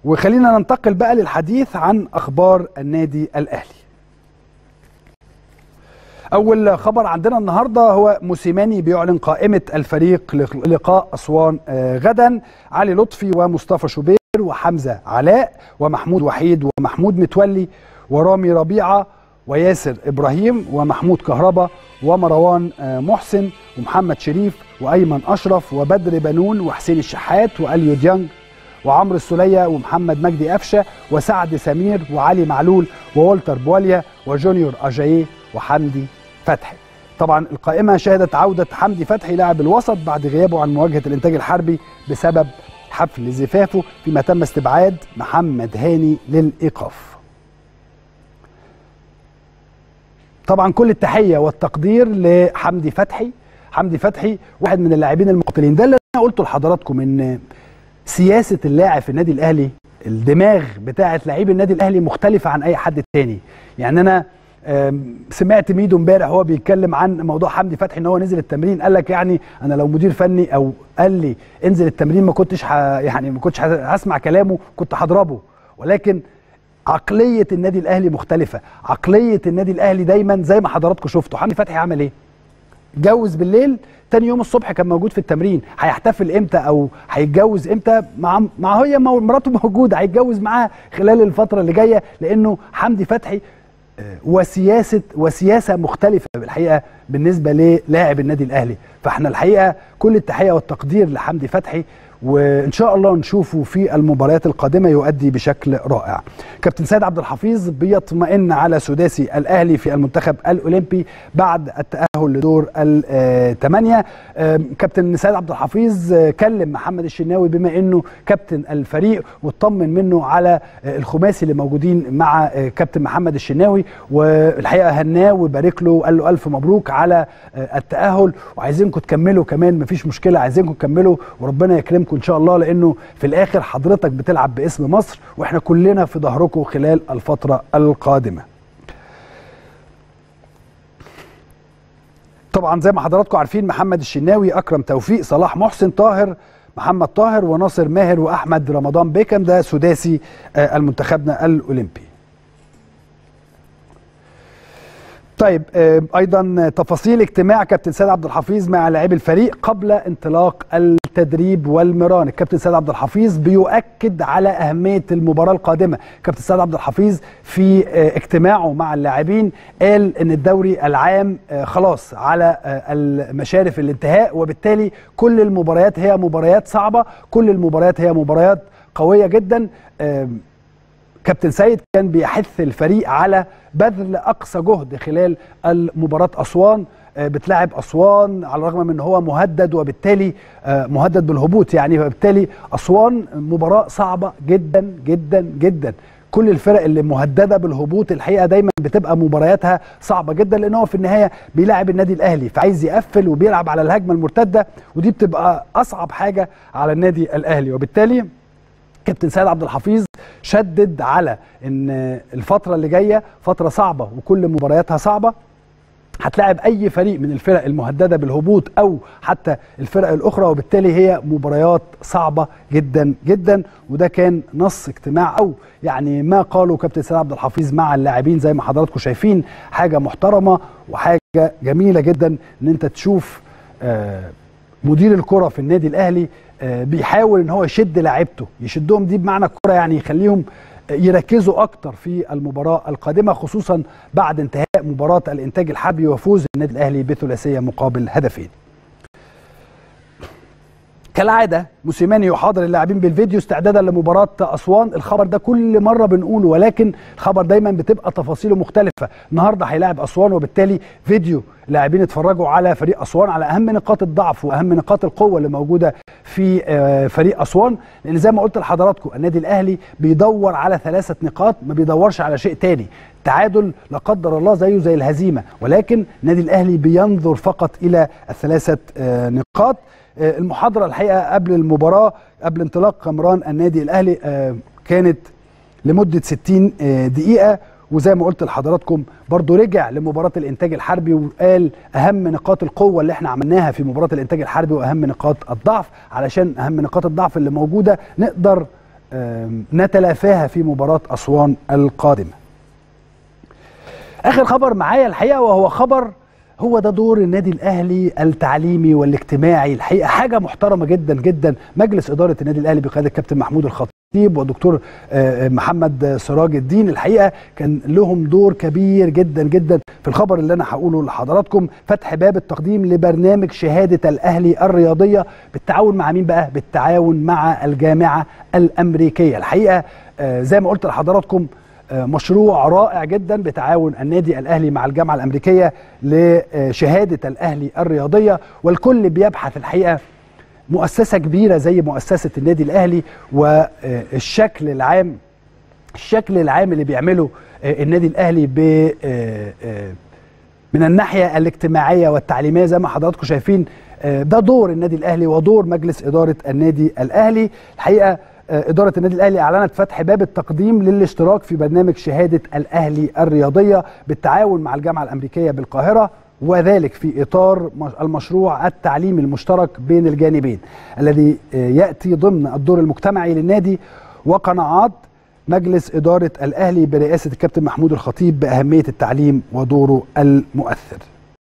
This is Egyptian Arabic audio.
وخلينا ننتقل بقى للحديث عن اخبار النادي الاهلي اول خبر عندنا النهارده هو موسيماني بيعلن قائمه الفريق للقاء اسوان غدا علي لطفي ومصطفى شوبير وحمزه علاء ومحمود وحيد ومحمود متولي ورامي ربيعه وياسر ابراهيم ومحمود كهربا ومروان محسن ومحمد شريف وايمن اشرف وبدر بنون وحسين الشحات واليو ديانج وعمرو السوليه ومحمد مجدي قفشه وسعد سمير وعلي معلول وولتر بواليا وجونيور اجاييه وحمدي فتحي طبعا القائمه شهدت عوده حمدي فتحي لاعب الوسط بعد غيابه عن مواجهه الانتاج الحربي بسبب حفل زفافه فيما تم استبعاد محمد هاني للايقاف طبعا كل التحيه والتقدير لحمدي فتحي حمدي فتحي واحد من اللاعبين المقاتلين ده اللي انا قلته لحضراتكم ان سياسه اللاعب في النادي الاهلي الدماغ بتاعه لعيب النادي الاهلي مختلفه عن اي حد تاني يعني انا سمعت ميدو امبارح وهو بيتكلم عن موضوع حمدي فتحي ان هو نزل التمرين قال لك يعني انا لو مدير فني او قال لي انزل التمرين ما كنتش ح... يعني ما كنتش هسمع كلامه كنت هضربه ولكن عقليه النادي الاهلي مختلفه عقليه النادي الاهلي دايما زي ما حضراتكم شفتوا حمدي فتحي عمل ايه اتجوز بالليل تاني يوم الصبح كان موجود في التمرين هيحتفل امتى او هيتجوز امتى مع مع هي مراته موجوده هيتجوز معاها خلال الفتره اللي جايه لانه حمدي فتحي وسياسه وسياسه مختلفه بالحقيقه بالنسبه للاعب النادي الاهلي فاحنا الحقيقه كل التحيه والتقدير لحمدي فتحي وان شاء الله نشوفه في المباريات القادمه يؤدي بشكل رائع. كابتن سيد عبد الحفيظ بيطمئن على سداسي الاهلي في المنتخب الاولمبي بعد التاهل لدور الثمانيه. كابتن سيد عبد الحفيظ كلم محمد الشناوي بما انه كابتن الفريق واطمن منه على الخماسي اللي موجودين مع كابتن محمد الشناوي والحقيقه هناه وبارك له وقال له الف مبروك على التاهل وعايزينكم تكملوا كمان مفيش مشكله عايزينكم تكملوا وربنا يكرمكم ان شاء الله لانه في الاخر حضرتك بتلعب باسم مصر واحنا كلنا في ظهركم خلال الفتره القادمه طبعا زي ما حضراتكم عارفين محمد الشناوي اكرم توفيق صلاح محسن طاهر محمد طاهر وناصر ماهر واحمد رمضان بيكم ده سداسي المنتخبنا الاولمبي طيب ايضا تفاصيل اجتماع كابتن سيد عبد الحفيظ مع لاعبي الفريق قبل انطلاق التدريب والمران الكابتن سيد عبد الحفيظ بيؤكد على اهميه المباراه القادمه كابتن سيد عبد الحفيظ في اجتماعه مع اللاعبين قال ان الدوري العام خلاص على المشارف الانتهاء وبالتالي كل المباريات هي مباريات صعبه كل المباريات هي مباريات قويه جدا كابتن سيد كان بيحث الفريق على بذل اقصى جهد خلال مباراه اسوان بتلاعب اسوان على الرغم من ان هو مهدد وبالتالي مهدد بالهبوط يعني وبالتالي اسوان مباراه صعبه جدا جدا جدا كل الفرق اللي مهدده بالهبوط الحقيقه دايما بتبقى مبارياتها صعبه جدا لان هو في النهايه بيلاعب النادي الاهلي فعايز يقفل وبيلعب على الهجمه المرتده ودي بتبقى اصعب حاجه على النادي الاهلي وبالتالي كابتن سيد عبد الحفيظ شدد على ان الفتره اللي جايه فتره صعبه وكل مبارياتها صعبه هتلاعب اي فريق من الفرق المهدده بالهبوط او حتى الفرق الاخرى وبالتالي هي مباريات صعبه جدا جدا وده كان نص اجتماع او يعني ما قاله كابتن سيد عبد الحفيظ مع اللاعبين زي ما حضراتكم شايفين حاجه محترمه وحاجه جميله جدا ان انت تشوف مدير الكره في النادي الاهلي بيحاول ان هو يشد لاعيبته يشدهم دي بمعنى الكره يعني يخليهم يركزوا اكتر في المباراه القادمه خصوصا بعد انتهاء مباراه الانتاج الحربي وفوز النادي الاهلي بثلاثيه مقابل هدفين كالعاده موسيماني يحاضر اللاعبين بالفيديو استعدادا لمباراه اسوان الخبر ده كل مره بنقوله ولكن الخبر دايما بتبقى تفاصيله مختلفه النهارده هيلاعب اسوان وبالتالي فيديو لاعبين اتفرجوا على فريق اسوان على اهم نقاط الضعف واهم نقاط القوه اللي موجوده في فريق اسوان لان زي ما قلت لحضراتكم النادي الاهلي بيدور على ثلاثه نقاط ما بيدورش على شيء تاني تعادل لا قدر الله زيه زي الهزيمه ولكن النادي الاهلي بينظر فقط الى الثلاثه نقاط المحاضره الحقيقه قبل المباراه قبل انطلاق مران النادي الاهلي كانت لمده 60 دقيقه وزي ما قلت لحضراتكم برضو رجع لمباراة الإنتاج الحربي وقال أهم نقاط القوة اللي احنا عملناها في مباراة الإنتاج الحربي وأهم نقاط الضعف علشان أهم نقاط الضعف اللي موجودة نقدر نتلافاها في مباراة أسوان القادمة آخر خبر معايا الحقيقة وهو خبر هو ده دور النادي الاهلي التعليمي والاجتماعي الحقيقه حاجه محترمه جدا جدا مجلس اداره النادي الاهلي بقياده الكابتن محمود الخطيب ودكتور محمد سراج الدين الحقيقه كان لهم دور كبير جدا جدا في الخبر اللي انا هقوله لحضراتكم فتح باب التقديم لبرنامج شهاده الاهلي الرياضيه بالتعاون مع مين بقى بالتعاون مع الجامعه الامريكيه الحقيقه زي ما قلت لحضراتكم مشروع رائع جدا بتعاون النادي الاهلي مع الجامعه الامريكيه لشهاده الاهلي الرياضيه والكل بيبحث الحقيقه مؤسسه كبيره زي مؤسسه النادي الاهلي والشكل العام الشكل العام اللي بيعمله النادي الاهلي ب من الناحيه الاجتماعيه والتعليميه زي ما حضراتكم شايفين ده دور النادي الاهلي ودور مجلس اداره النادي الاهلي الحقيقه إدارة النادي الأهلي أعلنت فتح باب التقديم للاشتراك في برنامج شهادة الأهلي الرياضية بالتعاون مع الجامعة الأمريكية بالقاهرة وذلك في إطار المشروع التعليمي المشترك بين الجانبين الذي يأتي ضمن الدور المجتمعي للنادي وقناعات مجلس إدارة الأهلي برئاسة الكابتن محمود الخطيب بأهمية التعليم ودوره المؤثر